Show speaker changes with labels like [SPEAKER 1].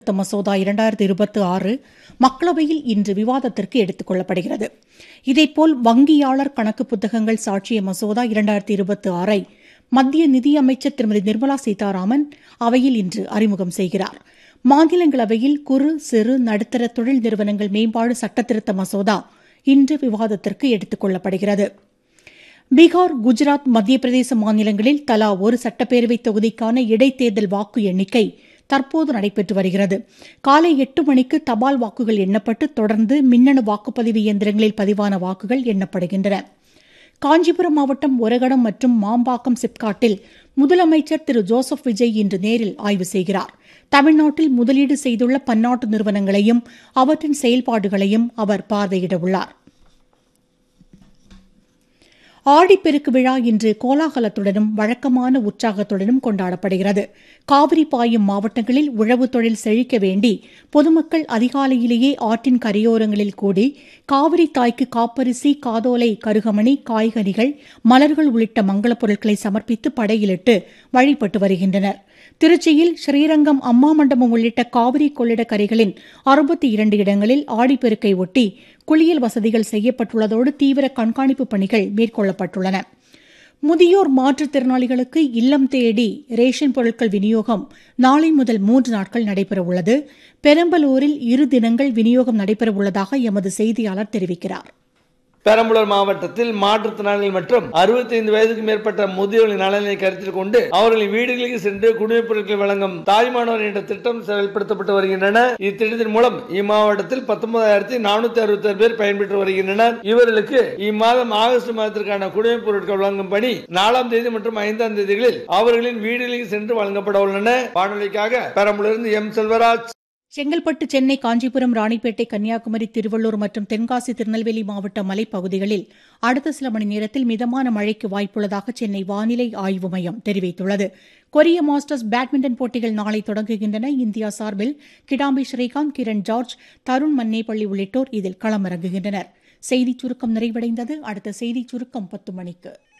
[SPEAKER 1] திருத்த மசோதா இரண்டாயிரத்தி இருபத்தி ஆறு மக்களவையில் இன்று விவாதத்திற்கு எடுத்துக் கொள்ளப்படுகிறது இதேபோல் வங்கியாளர் கணக்கு புத்தகங்கள் சாட்சிய மசோதா இரண்டாயிரத்தி இருபத்தி ஆறை மத்திய நிதியமைச்சர் திருமதி நிர்மலா சீதாராமன் அவையில் இன்று அறிமுகம் செய்கிறார் மாநிலங்களவையில் குறு சிறு நடுத்தர தொழில் நிறுவனங்கள் மேம்பாடு சட்டத்திருத்த மசோதா இன்று விவாதத்திற்கு எடுத்துக் கொள்ளப்படுகிறது பீகார் குஜராத் மத்திய பிரதேச மாநிலங்களில் தலா ஒரு சட்டப்பேரவை தொகுதிக்கான இடைத்தேர்தல் வாக்கு எண்ணிக்கை தற்போது நடைபெற்று வருகிறது காலை எட்டு மணிக்கு தபால் வாக்குகள் எண்ணப்பட்டு தொடர்ந்து மின்னணு வாக்குப்பதிவு இயந்திரங்களில் பதிவான வாக்குகள் எண்ணப்படுகின்றன காஞ்சிபுரம் மாவட்டம் ஒரகடம் மற்றும் மாம்பாக்கம் சிப்காட்டில் முதலமைச்சர் திரு ஜோசப் விஜய் இன்று நேரில் ஆய்வு செய்கிறார் தமிழ்நாட்டில் முதலீடு செய்துள்ள பன்னாட்டு நிறுவனங்களையும் அவற்றின் செயல்பாடுகளையும் அவர் பார்வையிட உள்ளார் ஆடிப்பெருக்கு விழா இன்று கோலாகலத்துடனும் வழக்கமான உற்சாகத்துடனும் கொண்டாடப்படுகிறது காவிரி பாயும் மாவட்டங்களில் உழவு தொழில் செழிக்க வேண்டி பொதுமக்கள் அதிகாலையிலேயே ஆற்றின் கரையோரங்களில் கூடி காவிரி தாய்க்கு காப்பரிசி காதோலை கருகமணி காய்கனிகள் மலர்கள் உள்ளிட்ட மங்களப் பொருட்களை சமர்ப்பித்து படையிலிட்டு வழிபட்டு வருகின்றனர் திருச்சியில் ஸ்ரீரங்கம் அம்மா மண்டபம் உள்ளிட்ட காவிரி கொள்ளிட கரைகளின் அறுபத்தி இரண்டு இடங்களில் ஆடிப்பெருக்கை ஒட்டி குளியல் வசதிகள் செய்யப்பட்டுள்ளதோடு தீவிர கண்காணிப்பு பணிகள் மேற்கொள்ளப்பட்டுள்ளன முதியோர் மாற்றுத்திறனாளிகளுக்கு இல்லம் தேடி ரேஷன் பொருட்கள் விநியோகம் நாளை முதல் மூன்று நாட்கள் நடைபெறவுள்ளது பெரம்பலூரில் இரு தினங்கள் விநியோகம் நடைபெறவுள்ளதாக எமது செய்தியாளர் தெரிவிக்கிறார்
[SPEAKER 2] பெரம்பலூர் மாவட்டத்தில் மாற்றுத்திறனாளிகள் மற்றும் அறுபத்தைந்து வயதுக்கு மேற்பட்ட முதியோர்களின் நலனை கருத்தில் கொண்டு அவர்களின் வீடுகளுக்கு சென்று குடிநீர் பொருட்கள் வழங்கும் தாய்மானவர் என்ற திட்டம் செயல்படுத்தப்பட்டு வருகின்றன இத்திட்டத்தின் மூலம் இம்மாவட்டத்தில் பத்தொன்பதாயிரத்தி நானூத்தி அறுபத்தி பேர் பயன்பெற்று வருகின்றனர் இவர்களுக்கு இம்மாதம் ஆகஸ்ட் மாதத்திற்கான குடிநீர் பொருட்கள் வழங்கும் பணி நாலாம் தேதி மற்றும் ஐந்தாம் தேதிகளில் அவர்களின் வீடுகளுக்கு சென்று வழங்கப்பட உள்ளன வானொலிக்காக பெரம்பலூரிலிருந்து எம் செல்வராஜ்
[SPEAKER 1] செங்கல்பட்டு சென்னை காஞ்சிபுரம் ராணிப்பேட்டை கன்னியாகுமரி திருவள்ளூர் மற்றும் தென்காசி திருநெல்வேலி மாவட்ட மலைப்பகுதிகளில் அடுத்த சில மணி நேரத்தில் மிதமான மழைக்கு வாய்ப்புள்ளதாக சென்னை வானிலை ஆய்வு மையம் தெரிவித்துள்ளது கொரிய மாஸ்டர்ஸ் பேட்மிண்டன் போட்டிகள் நாளை தொடங்குகின்றன இந்தியா சார்பில் கிடாம்பி ஸ்ரீகாந்த் கிரண் ஜார்ஜ் தருண் மன்னேப்பள்ளி உள்ளிட்டோர் இதில் களமிறங்குகின்றனர் செய்திச் சுருக்கம் நிறைவடைந்தது அடுத்த செய்திச் சுருக்கம் பத்து மணிக்கு